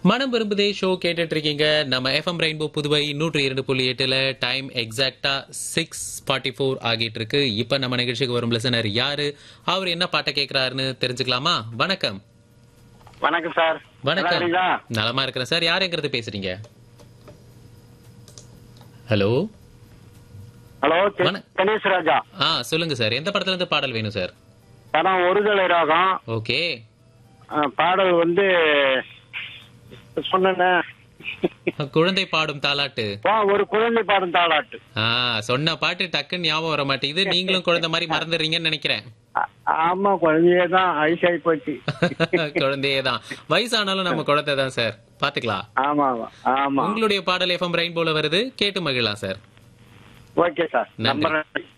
மனம் விரும்புதே ஷோ கேட்டுட்டு இருக்கீங்க நம்ம எஃப்எம் ரெயின்போ புதுவை நூற்றி இரண்டு புள்ளி எட்டுல டைம் எக்ஸாக்டா சிக்ஸ் ஃபார்ட்டி ஃபோர் ஆகிட்டு இருக்கு இப்ப நம்ம நிகழ்ச்சிக்கு வரும் லிசனர் யாரு அவர் என்ன பாட்டை கேட்கிறாருன்னு தெரிஞ்சுக்கலாமா வணக்கம் வணக்கம் சார் வணக்கம் நல்லா இருக்கீங்களா? நலமா இருக்கிறேன் சார் யாருங்கிறது பேசுறீங்க ஹலோ ஹலோ கே- வண- கணேஷ் ராஜா ஆ சொல்லுங்க சார் எந்த படத்துல இருந்து பாடல் வேணும் சார் படம் ஒருதலை ராகம் ஓகே அஹ், பாடல் வந்து சொன்னேனே குழந்தை பாடும் தாலாட்டு வா, ஒரு குழந்தை பாடும் தாளாட்டு ஆ சொன்ன பாட்டு டக்குன்னு ஞாபகம் வர மாட்டேங்குது நீங்களும் குழந்தை மாதிரி மறந்துடுறீங்கன்னு நினைக்கிறேன் ஆ- ஆமா குழந்தையே தான் ஐசாய் போச்சு குழந்தையே தான் வயசானாலும் நம்ம குழந்தை தான் சார் பாத்துக்கலாம் ஆமா ஆமா ஆமா உங்களுடைய பாடல் எஃப்எம் ரெயின்போல வருது கேட்டு மகிழலாம் சார் ஓகே சார் நன்றி. நம்பர்